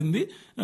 జరిగింది ఆ,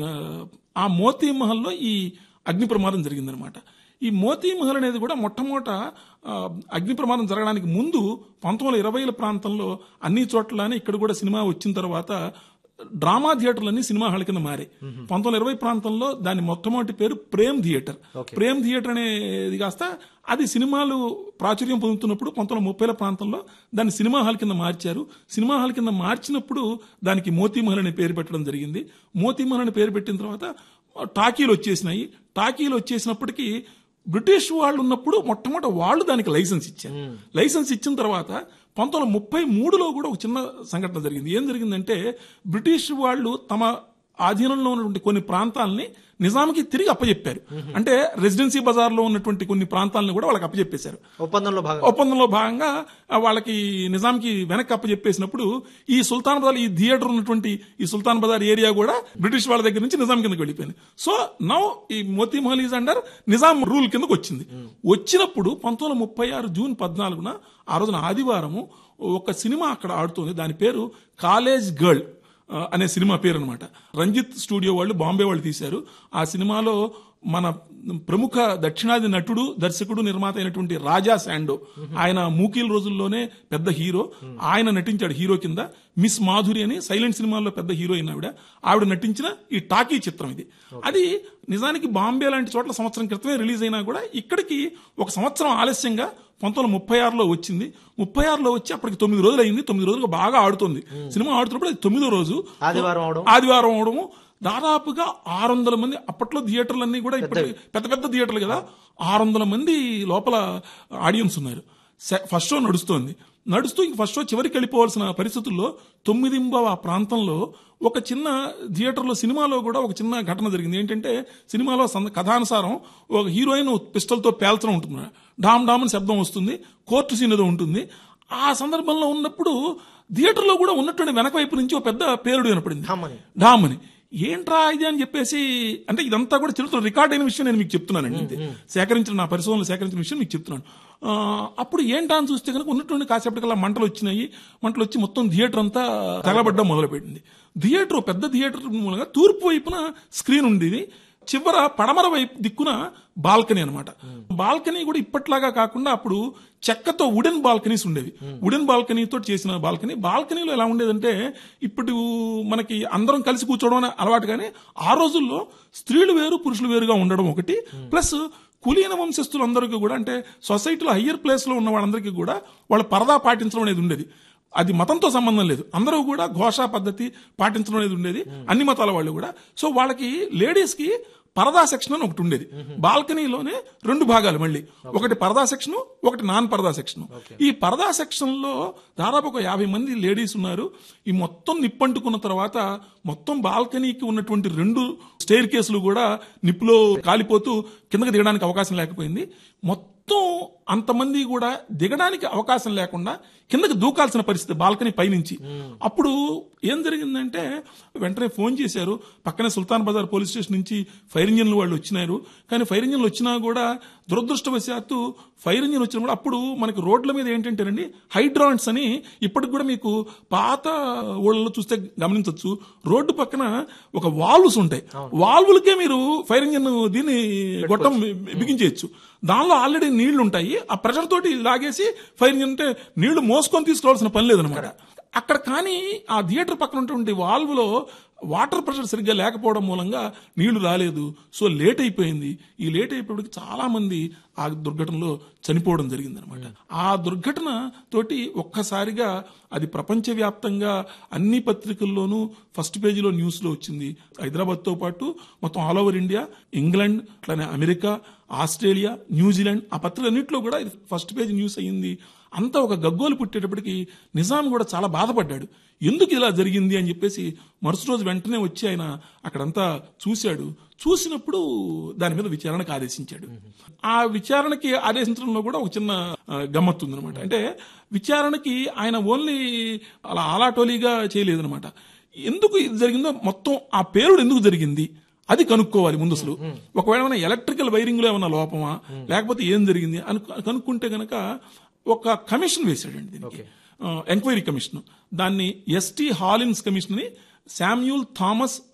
ఆ మోతీ మహల్లో ఈ అగ్ని ప్రమాదం జరిగిందనమాట ఈ మోతీ మహల్ అనేది కూడా మొట్టమొదట ఆ, అగ్ని ప్రమాదం జరగడానికి ముందు పంతొమ్మిది వందల ఇరవైల ప్రాంతంలో అన్ని చోట్లనే ఇక్కడ కూడా సినిమా వచ్చిన తర్వాత డ్రామా థియేటర్లన్నీ సినిమా హాల్ కింద మారాయి పంతొమ్మిది వందల ఇరవై ప్రాంతంలో దాని మొట్టమొదటి పేరు ప్రేమ్ థియేటర్ ప్రేమ్ థియేటర్ అనేది కాస్త అది సినిమాలు ప్రాచుర్యం పొందుతున్నప్పుడు పంతొమ్మిది వందల ముప్పైల ప్రాంతంలో దాన్ని సినిమా హాల్ కింద మార్చారు సినిమా హాల్ కింద మార్చినప్పుడు దానికి మోతీమహల్ అనే పేరు పెట్టడం జరిగింది మోతీమహల్ అనే పేరు పెట్టిన తర్వాత టాకీలు వచ్చేసినాయి టాకీలు వచ్చేసినప్పటికీ బ్రిటిష్ వాళ్ళు ఉన్నప్పుడు మొట్టమొదటి వాళ్ళు దానికి లైసెన్స్ ఇచ్చారు లైసెన్స్ ఇచ్చిన తర్వాత పంతొమ్మిది వందల ముప్పై మూడులో కూడా ఒక చిన్న సంఘటన జరిగింది ఏం జరిగిందంటే బ్రిటిష్ వాళ్ళు తమ ఆధీనంలో ఉన్నటువంటి కొన్ని ప్రాంతాలని నిజాంకి తిరిగి అప్పచెప్పారు అంటే రెసిడెన్సీ బజార్లో ఉన్నటువంటి కొన్ని ప్రాంతాలను కూడా వాళ్ళకి అప్పచెప్పేశారు ఒప్పందంలో భాగం ఒప్పందంలో భాగంగా ఆ, వాళ్ళకి నిజాంకి వెనక్కి అప్పచెప్పేసినప్పుడు ఈ సుల్తాన్ బజార్ ఈ థియేటర్ ఉన్నటువంటి ఈ సుల్తాన్ బజార్ ఏరియా కూడా బ్రిటిష్ వాళ్ళ దగ్గర నుంచి నిజాం కిందకి వెళ్ళిపోయింది సో నౌ ఈ Moti Mahal is under Nizam rule కిందకు వచ్చింది వచ్చినప్పుడు పంతొమ్మిది వందల ముప్పై ఆరు జూన్ పద్నాలుగున ఆ రోజున ఆదివారము ఒక సినిమా అక్కడ ఆడుతుంది దాని పేరు కాలేజ్ గర్ల్ ఆ, అనే సినిమా పేరు అనమాట రంజిత్ స్టూడియో వాళ్ళు బాంబే వాళ్ళు తీశారు ఆ సినిమాలో మన ప్రముఖ దక్షిణాది నటుడు దర్శకుడు నిర్మాత అయినటువంటి రాజా శాండో ఆయన మూకీల రోజుల్లోనే పెద్ద హీరో ఆయన నటించాడు హీరో కింద మిస్ మాధురి అని సైలెంట్ సినిమాల్లో పెద్ద హీరోయిన్ ఆవిడ ఆవిడ నటించిన ఈ టాకీ చిత్రం ఇది అది నిజానికి బాంబే లాంటి చోట్ల సంవత్సరం క్రితమే రిలీజ్ అయినా కూడా ఇక్కడికి ఒక సంవత్సరం ఆలస్యంగా పంతొమ్మిది వందల ముప్పై ఆరులో వచ్చింది ముప్పై ఆరులో వచ్చి అప్పటికి తొమ్మిది రోజులు అయింది తొమ్మిది రోజులు బాగా ఆడుతుంది సినిమా ఆడుతున్నప్పుడు అది తొమ్మిదో రోజు ఆదివారం అవడం ఆదివారం అవడము దాదాపుగా ఆరు వందల మంది అప్పట్లో థియేటర్లన్నీ కూడా ఇప్పటి పెద్ద పెద్ద థియేటర్లు కదా ఆరు వందల మంది లోపల ఆడియన్స్ ఉన్నారు సె- ఫస్ట్ షో నడుస్తోంది నడుస్తూ ఇంక ఫస్ట్ షో చివరికి వెళ్ళిపోవాల్సిన పరిస్థితుల్లో తొమ్మిదింబవ ఆ ప్రాంతంలో ఒక చిన్న థియేటర్లో సినిమాలో కూడా ఒక చిన్న ఘటన జరిగింది ఏంటంటే సినిమాలో సంద- కథానుసారం ఒక హీరోయిన్ పిస్టల్తో పేల్చడం ఉంటుంది డామ్ డామ్ అని శబ్దం వస్తుంది కోర్టు సీన్ ఏదో ఉంటుంది ఆ సందర్భంలో ఉన్నప్పుడు థియేటర్లో కూడా ఉన్నటువంటి వెనక వైపు నుంచి ఒక పెద్ద పేరుడు వినపడింది ఢామని. డామని ఏంట్రా ఇది అని చెప్పేసి అంటే ఇదంతా కూడా చరిత్ర రికార్డ్ అయిన విషయం నేను మీకు చెప్తున్నానండి అంతే సేకరించిన నా పరిశోధనలు సేకరించిన విషయం మీకు చెప్తున్నాను ఆ, అప్పుడు ఏంటా అని చూస్తే కనుక ఉన్నటువంటి కాసేపటికల్లా మంటలు వచ్చినాయి మంటలు వచ్చి మొత్తం థియేటర్ అంతా తగలబడ్డం మొదలుపెట్టింది థియేటర్ పెద్ద థియేటర్ మూలంగా తూర్పు వైపున స్క్రీన్ ఉండేది చివర పడమర వైపు దిక్కున బాల్కనీ అన్నమాట బాల్కనీ కూడా ఇప్పట్లాగా కాకుండా అప్పుడు చెక్కతో వుడెన్ బాల్కనీస్ ఉండేవి వుడెన్ బాల్కనీతో చేసిన బాల్కనీ బాల్కనీలో ఎలా ఉండేదంటే ఇప్పుడు మనకి అందరం కలిసి కూర్చోవడం అనే అలవాటు కానీ ఆ రోజుల్లో స్త్రీలు వేరు పురుషులు వేరుగా ఉండడం ఒకటి ప్లస్ కులీన వంశస్థులందరికీ కూడా అంటే సొసైటీలో హయ్యర్ ప్లేస్ లో ఉన్న వాళ్ళందరికీ కూడా వాళ్ళ పరదా పాటించడం అనేది ఉండేది అది మతంతో సంబంధం లేదు అందరూ కూడా ఘోషా పద్ధతి పాటించడం అనేది ఉండేది అన్ని మతాల వాళ్ళు కూడా సో వాళ్ళకి లేడీస్ కి పరదా సెక్షన్ అని ఒకటి ఉండేది బాల్కనీలోనే రెండు భాగాలు మళ్ళీ ఒకటి పరదా సెక్షన్ ఒకటి నాన్ పరదా సెక్షన్ ఈ పరదా సెక్షన్ లో దాదాపు ఒక యాభై మంది లేడీస్ ఉన్నారు ఈ మొత్తం నిప్పంటుకున్న తర్వాత మొత్తం బాల్కనీకి ఉన్నటువంటి రెండు స్టైర్ కేసులు కూడా నిప్పులో కాలిపోతూ కిందకి దిగడానికి అవకాశం లేకపోయింది మొత్తం అంతమంది కూడా దిగడానికి అవకాశం లేకుండా కిందకి దూకాల్సిన పరిస్థితి బాల్కనీ పైనుంచి అప్పుడు ఏం జరిగిందంటే వెంటనే ఫోన్ చేశారు పక్కనే సుల్తాన్ బజార్ పోలీస్ స్టేషన్ నుంచి ఫైర్ ఇంజిన్లు వాళ్ళు వచ్చినారు కానీ ఫైర్ ఇంజిన్లు వచ్చినా కూడా దురదృష్టవశాత్తు ఫైర్ ఇంజిన్ వచ్చిన కూడా అప్పుడు మనకి రోడ్ల మీద ఏంటంటేనండి హైడ్రాన్స్ అని ఇప్పటికి కూడా మీకు పాత ఊళ్ళలో చూస్తే గమనించవచ్చు రోడ్డు పక్కన ఒక వాల్వ్స్ ఉంటాయి వాల్వులకే మీరు ఫైర్ ఇంజిన్ దీన్ని గొట్టం బిగించేయచ్చు దానిలో ఆల్రెడీ నీళ్లు ఉంటాయి ఆ ప్రెషర్ తోటి లాగేసి ఫైర్ ఇంజిన్ అంటే నీళ్లు మోసుకొని తీసుకురావాల్సిన పని లేదనమాట అక్కడ కానీ ఆ థియేటర్ పక్కన ఉన్నటువంటి వాల్వ్లో వాటర్ ప్రెషర్ సరిగ్గా లేకపోవడం మూలంగా నీళ్లు రాలేదు సో లేట్ అయిపోయింది ఈ లేట్ అయిపోయేటికి చాలా మంది ఆ దుర్ఘటనలో చనిపోవడం జరిగింది అనమాట ఆ దుర్ఘటన తోటి ఒక్కసారిగా అది ప్రపంచవ్యాప్తంగా అన్ని పత్రికల్లోనూ ఫస్ట్ పేజీలో న్యూస్ లో వచ్చింది హైదరాబాద్ తో పాటు మొత్తం ఆల్ ఓవర్ ఇండియా ఇంగ్లాండ్ అట్లానే అమెరికా ఆస్ట్రేలియా న్యూజిలాండ్ ఆ పత్రికలన్నింటిలో కూడా ఇది ఫస్ట్ పేజ్ న్యూస్ అయ్యింది అంతా ఒక గగ్గోలు పుట్టేటప్పటికి నిజాం కూడా చాలా బాధపడ్డాడు ఎందుకు ఇలా జరిగింది అని చెప్పేసి మరుసటి రోజు వెంటనే వచ్చి ఆయన అక్కడంతా చూశాడు చూసినప్పుడు దాని మీద విచారణకు ఆదేశించాడు ఆ విచారణకి ఆదేశించడంలో కూడా ఒక చిన్న ఆ, గమ్మత్తు ఉందన్నమాట అంటే విచారణకి ఆయన ఓన్లీ అలా ఆలాటోలీగా చేయలేదన్నమాట ఎందుకు ఇది జరిగిందో మొత్తం ఆ పేరుడు ఎందుకు జరిగింది అది కనుక్కోవాలి ముందు అసలు ఒకవేళ ఏమైనా ఎలక్ట్రికల్ వైరింగ్ లో ఏమైనా లోపమా లేకపోతే ఏం జరిగింది అని కనుక్కుంటే గనక ఒక కమిషన్ వేశాడండి దీనికి ఎంక్వైరీ కమిషన్ దాన్ని ఎస్టీ హాలిన్స్ కమిషన్ అని శామ్యూల్ థామస్